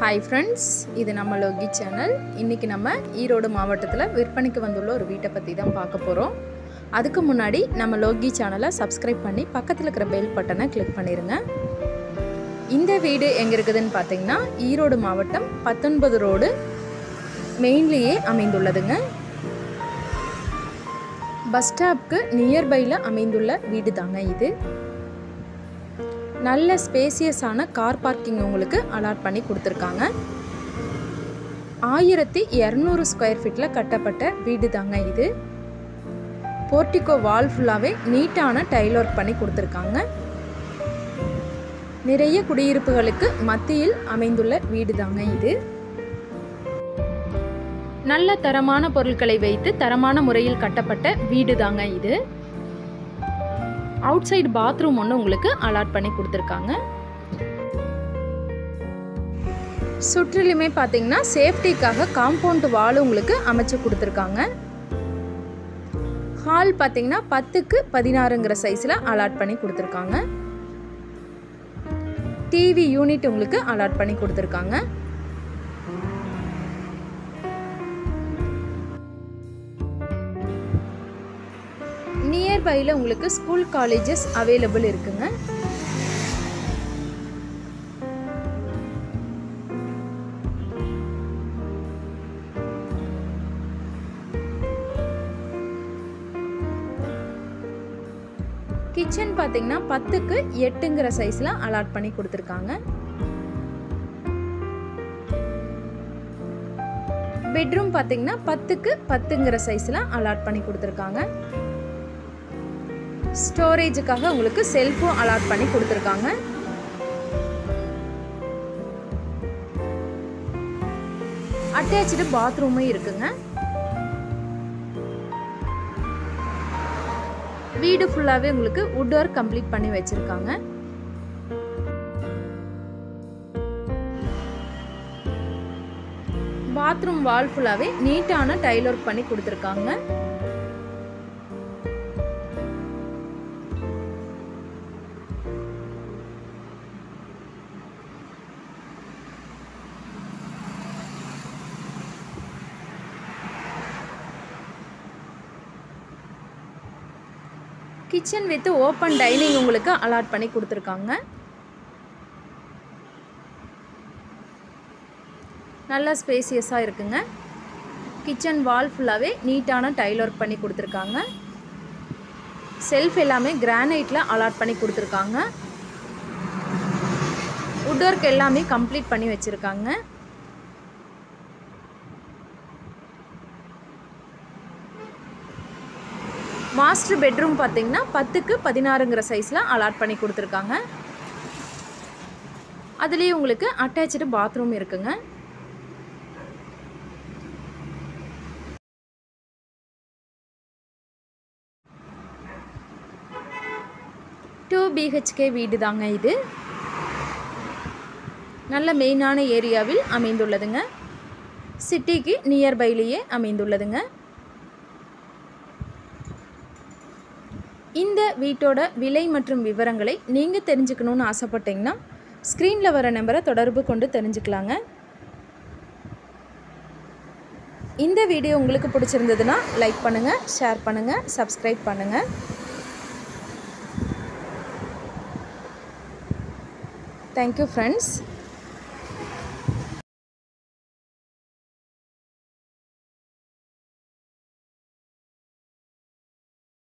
hi friends இது நம்ம Loki channel இன்றைக்கி நம்ம ஈரோடு மாவட்டத்தில் விற்பனைக்கு வந்துள்ள ஒரு வீட்டை பற்றி தான் பார்க்க போகிறோம் அதுக்கு முன்னாடி நம்ம லோகி சேனலை சப்ஸ்கிரைப் பண்ணி பக்கத்தில் இருக்கிற பெல் பட்டனை கிளிக் பண்ணிடுங்க இந்த வீடு எங்கே இருக்குதுன்னு பார்த்தீங்கன்னா ஈரோடு மாவட்டம் பத்தொன்பது ரோடு மெயின்லேயே அமைந்துள்ளதுங்க பஸ் ஸ்டாப்க்கு நியர்பையில் அமைந்துள்ள வீடு தாங்க இது நல்ல ஸ்பேசியஸான கார் பார்க்கிங் உங்களுக்கு அலாட் பண்ணி கொடுத்துருக்காங்க ஆயிரத்தி இரநூறு ஸ்கொயர் ஃபீட்டில் கட்டப்பட்ட வீடு தாங்க இது போர்ட்டிகோ வால் ஃபுல்லாகவே நீட்டான டைல் ஒர்க் பண்ணி கொடுத்துருக்காங்க நிறைய குடியிருப்புகளுக்கு மத்தியில் அமைந்துள்ள வீடு தாங்க இது நல்ல தரமான பொருட்களை வைத்து தரமான முறையில் கட்டப்பட்ட வீடு தாங்க இது அவுட் சைடு பாத்ரூம் ஒன்று உங்களுக்கு அலாட் பண்ணி கொடுத்துருக்காங்க சுற்றிலுமே பார்த்தீங்கன்னா சேஃப்டிக்காக காம்பவுண்ட் வால் உங்களுக்கு அமைச்சு கொடுத்துருக்காங்க ஹால் பார்த்தீங்கன்னா பத்துக்கு பதினாறுங்கிற சைஸில் அலாட் பண்ணி கொடுத்துருக்காங்க டிவி யூனிட் உங்களுக்கு அலாட் பண்ணி கொடுத்துருக்காங்க நியர்பையில் உங்களுக்கு ஸ்கூல் காலேஜஸ் அவைலபிள் இருக்குங்க கிச்சன் பார்த்தீங்கன்னா பத்துக்கு எட்டுங்கிற சைஸில் அலாட் பண்ணி கொடுத்துருக்காங்க பெட்ரூம் பார்த்தீங்கன்னா பத்துக்கு பத்துங்கிற சைஸில் அலாட் பண்ணி கொடுத்துருக்காங்க ஸ்டோரேஜுக்காக உங்களுக்கு செல்ஃபும் அலாட் பண்ணி கொடுத்துருக்காங்க அட்டாச்சு பாத்ரூமும் இருக்குங்க வீடு ஃபுல்லாகவே உங்களுக்கு வுட் ஒர்க் கம்ப்ளீட் பண்ணி வச்சுருக்காங்க பாத்ரூம் வால் ஃபுல்லாகவே நீட்டான டைல் ஒர்க் பண்ணி கொடுத்துருக்காங்க கிச்சன் வித் ஓப்பன் டைனிங் உங்களுக்கு அலாட் பண்ணி கொடுத்துருக்காங்க நல்லா ஸ்பேசியஸாக இருக்குங்க கிச்சன் வால் ஃபுல்லாகவே நீட்டான டைல் ஒர்க் பண்ணி கொடுத்துருக்காங்க செல்ஃப் எல்லாமே கிரானைட்டில் அலாட் பண்ணி கொடுத்துருக்காங்க வுட் ஒர்க் எல்லாமே கம்ப்ளீட் பண்ணி வச்சுருக்காங்க மாஸ்டர் பெட்ரூம் பார்த்தீங்கன்னா பத்துக்கு பதினாறுங்கிற சைஸில் அலாட் பண்ணி கொடுத்துருக்காங்க அதுலேயே உங்களுக்கு அட்டாச்சு பாத்ரூம் இருக்குங்க டூ பிஹெச்கே வீடு தாங்க இது நல்ல மெயினான ஏரியாவில் அமைந்துள்ளதுங்க சிட்டிக்கு நியர்பைலேயே அமைந்துள்ளதுங்க இந்த வீட்டோட விலை மற்றும் விவரங்களை நீங்கள் தெரிஞ்சுக்கணுன்னு ஆசைப்பட்டீங்கன்னா ஸ்க்ரீனில் வர நம்பரை தொடர்பு கொண்டு தெரிஞ்சுக்கலாங்க இந்த வீடியோ உங்களுக்கு பிடிச்சிருந்ததுன்னா லைக் பண்ணுங்கள் ஷேர் பண்ணுங்கள் சப்ஸ்கிரைப் பண்ணுங்கள் தேங்க்யூ ஃப்ரெண்ட்ஸ்